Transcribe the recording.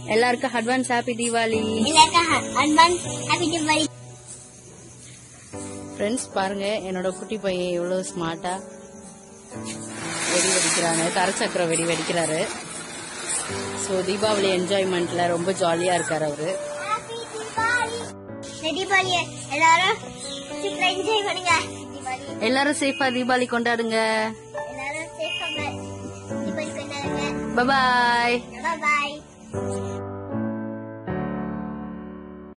எல்லாருக்கும் advance happy Deepavali எல்லாருக்கும் advance happy Deepavali friends பாருங்க என்னோட குட்டி பையன் எவ்வளவு ஸ்மார்ட்டா வெடி வெடிக்கிறாங்க கரச்சக்கரம் வெடி வெடிக்கிறாரு ஸோ தீபாவளி என்ஜாய்மெண்ட்ல ரொம்ப ஜாலியா இருக்காரு அவரு ஹாப்பி தீபாவளி இந்த தீபாவளி எல்லாரும் சூப்பரா என்ஜாய் பண்ணுங்க தீபாவளி எல்லாரும் சேஃபா தீபாவளி கொண்டாடுங்க எல்லாரும் சேஃபா தீபாவளி கொண்டாடுங்க பாய் பாய்